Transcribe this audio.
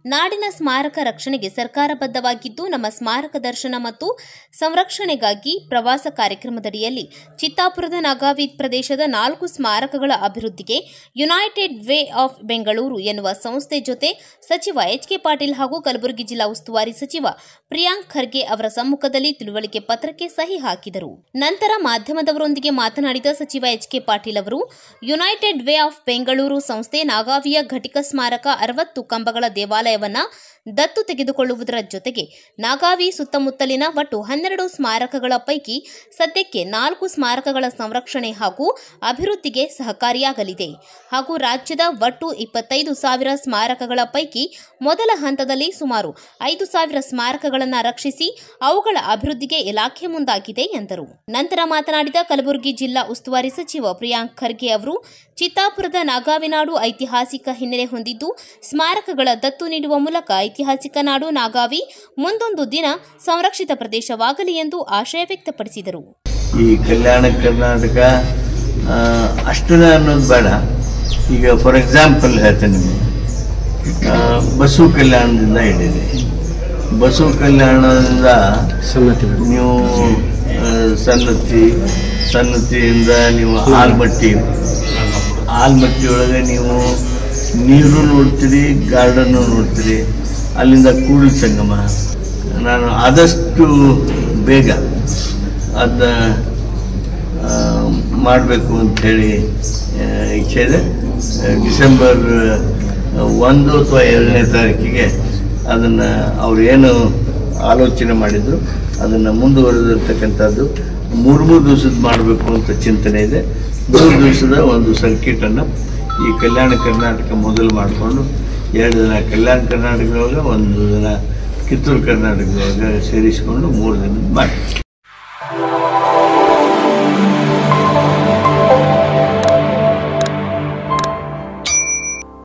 ನಾಡಿನ ಸ್ಮಾರಕ ರಕ್ಷಣೆಗೆ ಸರ್ಕಾರ ಬದ್ಧವಾಗಿದ್ದು ನಮ್ಮ ಸ್ಮಾರಕ ದರ್ಶನ ಮತ್ತು ಸಂರಕ್ಷಣೆಗಾಗಿ ಪ್ರವಾಸ ಕಾರ್ಯಕ್ರಮದಡಿಯಲ್ಲಿ ಚಿತ್ತಾಪುರದ ನಾಗಾವಿ ಪ್ರದೇಶದ ನಾಲ್ಕು ಸ್ಮಾರಕಗಳ ಅಭಿವೃದ್ಧಿಗೆ ಯುನೈಟೆಡ್ ವೇ ಆಫ್ ಬೆಂಗಳೂರು ಎನ್ನುವ ಸಂಸ್ಥೆ ಜೊತೆ ಸಚಿವ ಎಚ್ ಕೆ ಪಾಟೀಲ್ ಹಾಗೂ ಕಲಬುರಗಿ ಜಿಲ್ಲಾ ಉಸ್ತುವಾರಿ ಸಚಿವ ಪ್ರಿಯಾಂಕ್ ಖರ್ಗೆ ಅವರ ಸಮ್ಮುಖದಲ್ಲಿ ತಿಳುವಳಿಕೆ ಪತ್ರಕ್ಕೆ ಸಹಿ ಹಾಕಿದರು ನಂತರ ಮಾಧ್ಯಮದವರೊಂದಿಗೆ ಮಾತನಾಡಿದ ಸಚಿವ ಎಚ್ ಕೆ ಪಾಟೀಲ್ ಅವರು ಯುನೈಟೆಡ್ ವೇ ಆಫ್ ಬೆಂಗಳೂರು ಸಂಸ್ಥೆ ನಾಗಾವಿಯ ಘಟಿಕ ಸ್ಮಾರಕ ಅರವತ್ತು ಕಂಬಗಳ ದೇವಾಲಯವನ್ನ ದತ್ತು ತೆಗೆದುಕೊಳ್ಳುವುದರ ಜೊತೆಗೆ ನಾಗಾವಿ ಸುತ್ತಮುತ್ತಲಿನ ಒಟ್ಟು ಹನ್ನೆರಡು ಸ್ಮಾರಕಗಳ ಪೈಕಿ ಸದ್ಯಕ್ಕೆ ನಾಲ್ಕು ಸ್ಮಾರಕಗಳ ಸಂರಕ್ಷಣೆ ಹಾಗೂ ಅಭಿವೃದ್ಧಿಗೆ ಸಹಕಾರಿಯಾಗಲಿದೆ ಹಾಗೂ ರಾಜ್ಯದ ಒಟ್ಟು ಇಪ್ಪತ್ತೈದು ಸಾವಿರ ಸ್ಮಾರಕಗಳ ಪೈಕಿ ಮೊದಲ ಹಂತದಲ್ಲಿ ಸುಮಾರು ಐದು ಸಾವಿರ ಸ್ಮಾರಕಗಳನ್ನು ರಕ್ಷಿಸಿ ಅವುಗಳ ಅಭಿವೃದ್ಧಿಗೆ ಇಲಾಖೆ ಮುಂದಾಗಿದೆ ಎಂದರು ನಂತರ ಮಾತನಾಡಿದ ಕಲಬುರಗಿ ಜಿಲ್ಲಾ ಉಸ್ತುವಾರಿ ಸಚಿವ ಪ್ರಿಯಾಂಕ್ ಖರ್ಗೆ ಅವರು ಚಿತ್ತಾಪುರದ ನಾಗಾವಿನಾಡು ಐತಿಹಾಸಿಕ ಹಿನ್ನೆಲೆ ಹೊಂದಿದ್ದು ಸ್ಮಾರಕಗಳ ದತ್ತು ನೀಡುವ ಮೂಲಕ ಐತಿಹಾಸಿಕ ನಾಡು ನಾಗಾವಿ ಮುಂದೊಂದು ದಿನ ಸಂರಕ್ಷಿತ ಪ್ರದೇಶವಾಗಲಿ ಎಂದು ಆಶಯ ವ್ಯಕ್ತಪಡಿಸಿದರು ಈ ಕಲ್ಯಾಣ ಕರ್ನಾಟಕ ಆ, ಅಷ್ಟನೇ ಅನ್ನೋದು ಬೇಡ ಈಗ ಫಾರ್ ಎಕ್ಸಾಂಪಲ್ ಹೇಳ್ತೇನೆ ನಿಮಗೆ ಆ, ಬಸವ ಕಲ್ಯಾಣದಿಂದ ಹಿಡಿದೆ ಬಸವ ಕಲ್ಯಾಣದಿಂದ ನೀವು ಆ, ಸನ್ನತಿ ಸನ್ನತಿಯಿಂದ ನೀವು ಆಲ್ಮಟ್ಟಿ ಆಲ್ಮಟ್ಟಿ ಒಳಗೆ ನೀವು ನೀರು ನೋಡ್ತೀರಿ ಗಾರ್ಡನ್ನು ನೋಡ್ತೀರಿ ಅಲ್ಲಿಂದ ಕೂಡಲ ಸಂಗಮ ನಾನು ಆದಷ್ಟು ಬೇಗ ಅದನ್ನ ಮಾಡಬೇಕು ಅಂಥೇಳಿ ಇಚ್ಛೆ ಇದೆ ಆ, ಡಿಸೆಂಬರ್ ಒಂದು ಅಥವಾ ಎರಡನೇ ತಾರೀಕಿಗೆ ಅದನ್ನು ಅವ್ರು ಏನು ಆಲೋಚನೆ ಮಾಡಿದ್ರು ಅದನ್ನು ಮುಂದುವರೆದಿರ್ತಕ್ಕಂಥದ್ದು ಮೂರು ಮೂರು ದಿವಸದ ಮಾಡಬೇಕು ಅಂತ ಚಿಂತನೆ ಇದೆ ಮೂರು ದಿವಸದ ಒಂದು ಸರ್ಕಿಟನ್ನು ಈ ಕಲ್ಯಾಣ ಕರ್ನಾಟಕ ಮೊದಲು ಮಾಡಿಕೊಂಡು ಎರಡು ದಿನ ಕಲ್ಯಾಣ ಕರ್ನಾಟಕದೊಳಗೆ ಒಂದು ದಿನ ಕಿತ್ತೂರು ಕರ್ನಾಟಕದೊಳಗೆ ಸೇರಿಸಿಕೊಂಡು ಮೂರು ದಿನದ ಮಾಡಿ